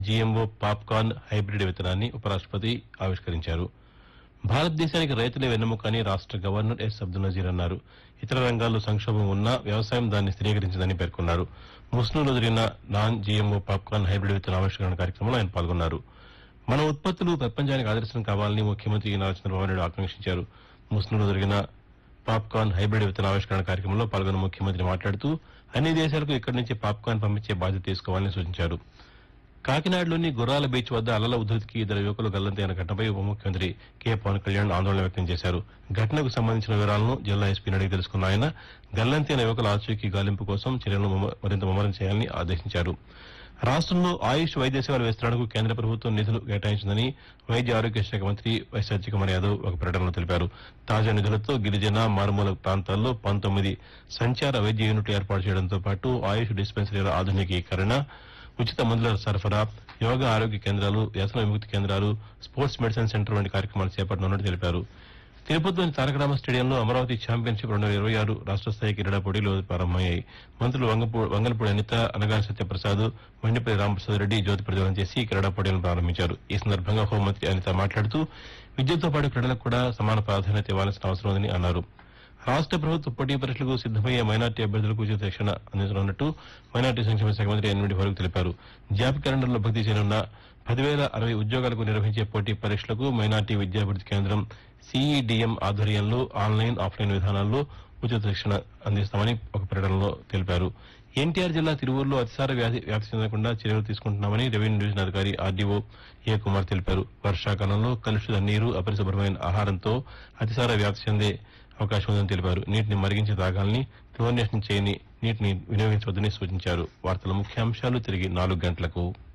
GMO popcorn hybrid విత్తనాన్ని ఉపరాష్టపతి ఆవిష్కరించారు భారతదేశానికి రైతులే వెన్నెముక అని రాష్ట గవర్నర్ ఎస్ అబ్దుల్ నజీర్ అన్నారు ఇతర రంగాల్లో సంక్షోభం ఉన్నా వ్యవసాయం దాన్ని స్థిరీకరించిందని పేర్కొన్నారు ముస్నూలో జరిగిన నాన్ జీఎంఓ పాప్కార్న్ హైబ్రిడ్ విత్తన ఆవిష్కరణ కార్యక్రమంలో ఆయన పాల్గొన్నారు మన ఉత్పత్తులు ప్రపంచానికి ఆదర్శం కావాలని ముఖ్యమంత్రి నారా చంద్రబాబు నాయుడు ఆకాంక్షించారు ముస్నూలో జరిగిన పాప్కార్న్ హైబ్రిడ్ విత్తన ఆవిష్కరణ కార్యక్రమంలో పాల్గొన్న ముఖ్యమంత్రి మాట్లాడుతూ అన్ని దేశాలకు ఇక్కడి నుంచి పాప్కార్న్ పంపించే బాధ్యత తీసుకోవాలని సూచించారు కాకినాడలోని గుర్రాల బీచ్ వద్ద అలల ఉధృతికి ఇద్దరు యువకులు గల్లంతైన ఘటనపై ఉప ముఖ్యమంత్రి కె పవన్ కళ్యాణ్ ఆందోళన వ్యక్తం చేశారు ఘటనకు సంబంధించిన వివరాలను జిల్లా ఎస్పీని అడిగి తెలుసుకున్న ఆయన గల్లంతైన యువకుల ఆచూకీ గాలింపు కోసం చర్యలను ముమ్మ- మరింత ముమ్మరం చేయాలని ఆదేశించారు రాష్ట్రంలో ఆయుష్ వైద్య సేవల విస్తరణకు కేంద్ర ప్రభుత్వం నిధులు కేటాయించిందని వైద్య ఆరోగ్య శాఖ మంత్రి వై సత్యకుమార్ యాదవ్ ఒక ప్రకటనలో తెలిపారు తాజా నిధులతో గిరిజన మారుమూల ప్రాంతాల్లో పంతొమ్మిది సంచార వైద్య యూనిట్లు ఏర్పాటు చేయడంతో పాటు ఆయుష్ డిస్పెన్సరీల ఆధునికీకరణ ఉచిత మందుల సరఫరా యోగా ఆరోగ్య కేంద్రాలు వ్యసన విముక్తి కేంద్రాలు స్పోర్ట్స్ మెడిసిన్ సెంటర్ వంటి కార్యక్రమాలు చేపట్టనున్నట్టు తెలిపారు తిరుపతిలోని తారకరామ స్టేడియంలో అమరావతి ఛాంపియన్షిప్ రెండు వేల ఇరవై ఆరు రాష్ట్ర స్థాయి క్రీడా పోటీలు ఈరోజు ప్రారంభమయ్యాయి మంత్రులు వంగపూ- వంగలపూడి అనిత అనగాని సత్యప్రసాద్ మండిపల్లి రామప్రసాద్ రెడ్డి జ్యోతి ప్రజ్వలన చేసి ఈ క్రీడా పోటీలను ప్రారంభించారు ఈ సందర్భంగా హోంమంత్రి అనిత మాట్లాడుతూ విద్యతో పాటు క్రీడలకు కూడా సమాన ప్రాధాన్యత ఇవ్వాల్సిన అవసరం ఉందని అన్నారు రాష్ట్ర ప్రభుత్వ పోటీ పరీక్షలకు సిద్దమయ్యే మైనార్టీ అభ్యర్థులకు ఉచిత శిక్షణ అందించనున్నట్టు మైనార్టీ సంక్షేమ శాఖ మంత్రి ఎన్నిటి ఫరూక్ తెలిపారు జాబ్ క్యాలెండర్లో భర్తీ చేయనున్న పదివేల అరవై ఉద్యోగాలకు నిర్వహించే పోటీ పరీక్షలకు మైనార్టీ విద్యాభివృద్ధి కేంద్రం సిఈడిఎం ఆధ్వర్యంలో ఆన్లైన్ ఆఫ్లైన్ విధానాల్లో ఉచిత శిక్షణ అందిస్తామని ఒక ప్రకటనలో తెలిపారు ఎన్టీఆర్ జిల్లా తిరువూరులో అతిసార వ్యాధి వ్యాప్తి చెందకుండా చర్యలు తీసుకుంటున్నామని రెవెన్యూ డివిజన్ అధికారి ఆర్డీఓ ఏ కుమార్ తెలిపారు వర్షాకాలంలో కలుషిత నీరు అపరిశుభ్రమైన ఆహారంతో అతిసార వ్యాప్తి చెందే అవకాశం ఉందని తెలిపారు నీటిని మరిగించి తాగాలని క్లోరినేషన్ చేయని నీటిని వినియోగించవద్దని సూచించారు వార్తల ముఖ్యాంశాలు తిరిగి నాలుగు గంటలకు